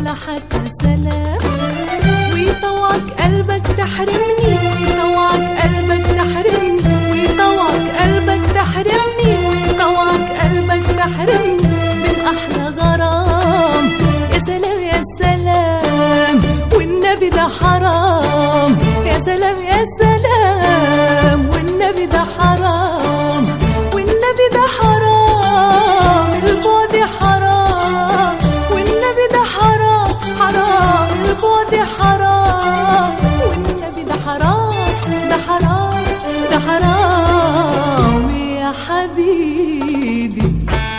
ولا حتى سلام ويطوعك قلبك تحرمني ويطوعك قلبك تحرمني ويطوعك قلبك تحرمني ويطوعك قلبك تحرمني من احلى غرام يا سلام يا سلام والنبي ده حرام يا سلام يا سلام والنبي ده حرام والنبي ده حرام البعد حرام والنبي ده حرام حرام البعد حرام والنبي ده حرام ده حرام ده حرام يا حبيبي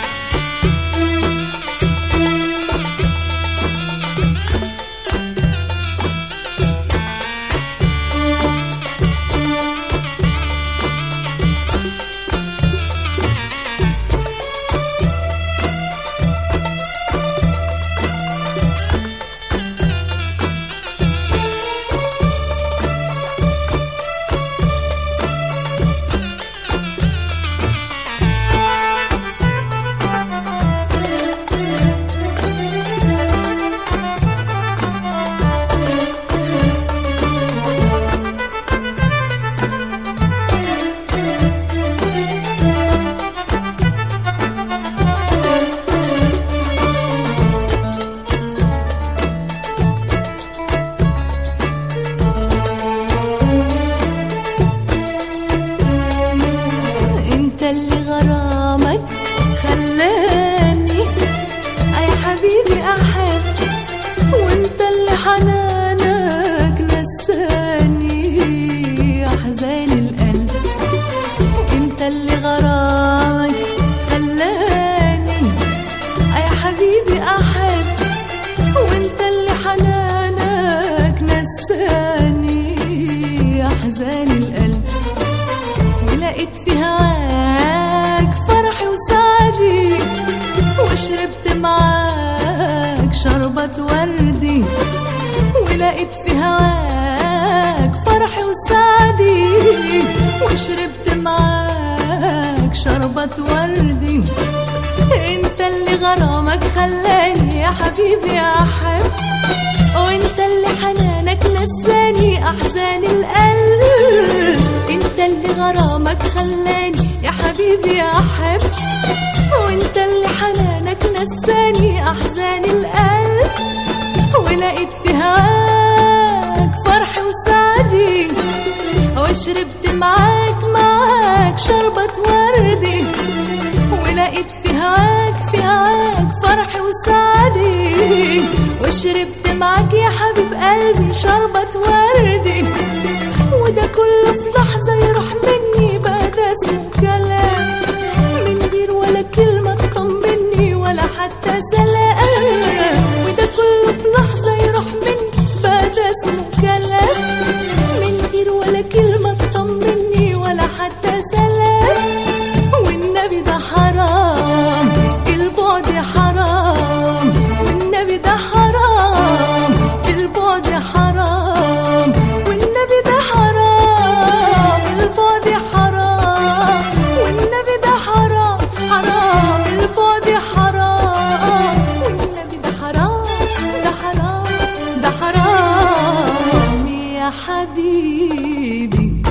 انت اللي غرامك خلاني اي حبيبي احب وانت اللي حنانك نساني احزان القلب انت اللي غرامك خلاني اي حبيبي احب وانت اللي حنانك نساني احزان القلب ولقيت في هواك فرحي وسعدي وشربت معاك شربة وردي ولقيت في هواك فرحي وسعدي وشربت معاك شربة وردي انت اللي غرامك خلاني يا حبيبي احب وانت اللي حنانك نساني احزان القلب انت اللي غرامك خلاني يا حبيبي احب وانت اللي حنانك نساني احزان القلب ولقيت في هواك فرحي وسعدي وشربت معاك معاك شربة وردي ولقيت في هواك في هواك فرحي وسعدي وشربت معاك يا حبيب قلبي شربة وردي وده كله في لحظة يروح مني بقى ده اسمه كلام من غير ولا كلمة تطمني ولا حتى سلام وده كله في لحظة يروح مني بقى ده اسمه كلام من غير ولا كلمة تطمني ولا حتى سلام والنبي ده حرام البعد حرام والنبي ده حرام البعد حرام والنبي ده حرام البعد حرام والنبي ده حرام حرام البعد حرام والنبي ده حرام ده حرام ده حرام يا حبيبي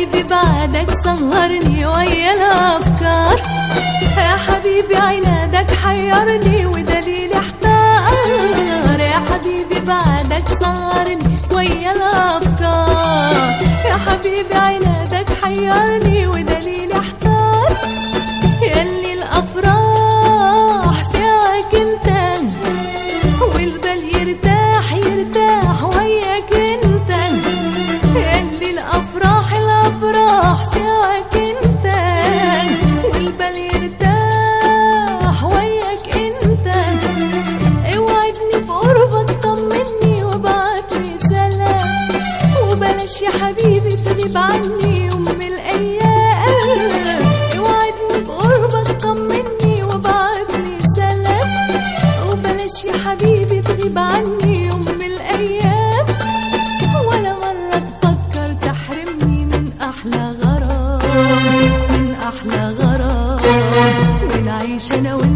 حبيبي بعدك سهرني ويا الافكار يا حبيبي عنادك حيرني ودليلي احتار يا حبيبي بعدك سهرني ويا الافكار يا حبيبي عنادك حيرني ودليلي احتار ياللي الافراح فيك انت والبال يرتاح يرتاح وياك انت ياللي الافراح الافراح فيك انت والبال يرتاح وياك انت اوعدني بقربك طمني وابعتلي سلام وبلاش يا حبيبي تغيب عني يوم من الايام اوعدني بقربك طمني وابعتلي سلام وبلاش يا حبيبي تغيب عني يوم من الايام ولا مرة تفكر تحرمني من احلى غرام من احلى غرام ونعيش انا وانت